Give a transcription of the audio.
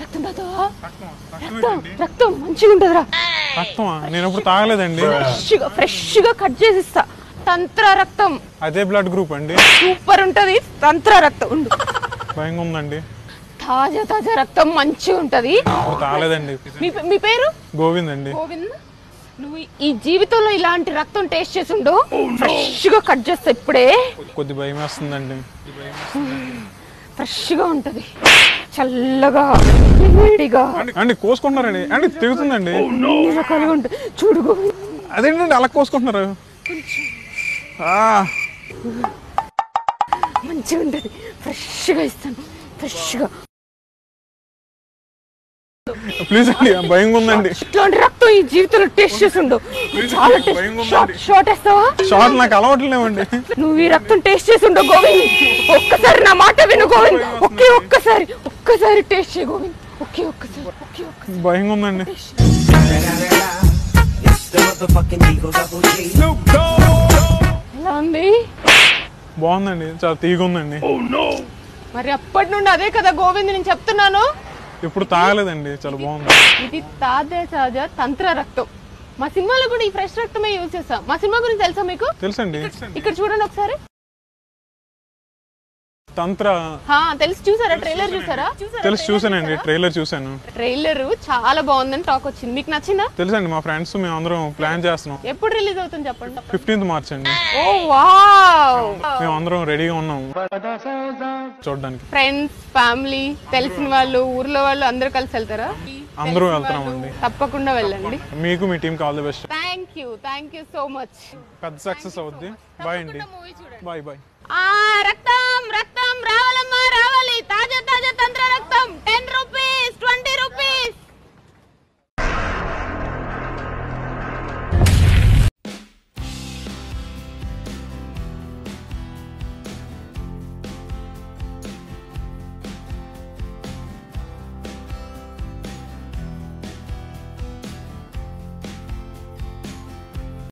రక్తం తాగుతావా రక్తం రక్తం మంచిగా ఉంటుందిరా రక్తమా నేను ఎప్పుడు తాగలేదండి ఫ్రెష్గా ఫ్రెష్గా కట్ చేసి ఇస్తా తంత్ర రక్తం అదే బ్లడ్ గ్రూప్ అండి సూపర్ ఉంటది తంత్ర రక్తం ఉండు భయంగా ఉందండి తాజా తాజా రక్తం మంచిగా ఉంటది ఇప్పుడు తాగలేదండి మీ మీ పేరు గోవింద్ అండి గోవింద్ నువ్వు ఈ జీవితంలో ఇలాంటి రక్తం టేస్ట్ చేసి ఉండు ఫ్రెష్ గా కట్ చేస్తా ఇప్పుడే కొద్ది భయం వేస్తుందండి ఫ్రెష్ గా ఉంటది చల్లగా వేడిగా అండి కోసుకుంటున్నారండి అండి తిరుగుతుందండి అన్ని రకాలుగా ఉంటుంది చూడు గోవింద్ అదేంటండి అలా కోసుకుంటున్నారు ఆ, మంచిగా ఉంటది ఫ్రెష్ గా ఇస్తాను ఫ్రెష్ గా ప్లీజ్ అండి భయంగా ఉందండి ఇట్లాంటి రక్తం ఈ జీవితంలో టేస్ట్ చేసి ఉండు చాలా భయంగా టేస్ట్ షార్ట్ షార్ట్ వేస్తావా షార్ట్ నాకు అలవాట్లేమండి నువ్వు ఈ రక్తం టేస్ట్ చేసి ఉండవు గోవింద్ ఒక్కసారి నా మాట విను గోవింద్ ఒకే ఒక్కసారి ఒక్కసారి టేస్ట్ చేయ గోవింద్ ఒకే ఒక్కసారి ఒకే ఒక్కసారి భయంగా ఉందండి It's the motherfucking Eagle Double G. ఎలా ఉంది బాగుందండి చాలా తీగ ఉందండి మరి అప్పటి నుండి అదే కదా గోవింద్ నేను చెప్తున్నాను ఇప్పుడు తాగలేదండి చాలా బాగుంది ఇది తాజా తాజా తంత్ర రక్తం మా సినిమాలో కూడా ఈ ఫ్రెష్ రక్తమే యూజ్ చేస్తాం మా సినిమా గురించి తెలుసా మీకు తెలుసండి ఇక్కడ చూడండి ఒకసారి తంత్ర హా, తెలిసి చూసారా ట్రైలర్ చూసారా తెలిసి చూసానండి ట్రైలర్ చూసాను ట్రైలర్ చాలా బాగుందని టాక్ వచ్చింది మీకు నచ్చిందా తెలుసండి మా ఫ్రెండ్స్ మేము అందరం ప్లాన్ చేస్తున్నాం ఎప్పుడు రిలీజ్ అవుతుంది చెప్పండి ఫిఫ్టీన్త్ మార్చ్ అండి ఓ వావ్ మేము అందరం రెడీగా ఉన్నాం చూడడానికి ఫ్రెండ్స్ ఫ్యామిలీ తెలిసిన వాళ్ళు ఊర్లో వాళ్ళు అందరూ కలిసి వెళ్తారా అందరూ వెళ్తున్నామండి తప్పకుండా వెళ్ళండి మీకు మీ టీంకి all the best thank you thank you so much పెద్ద సక్సెస్ అవుద్ది బాయ్ అండి బాయ్ బాయ్ ఆ రక్తం రక్తం రావాలమ్మా రావాలి తాజా తాజా తంత్ర రక్తం టెన్ రూపీస్ ట్వంటీ రూపీస్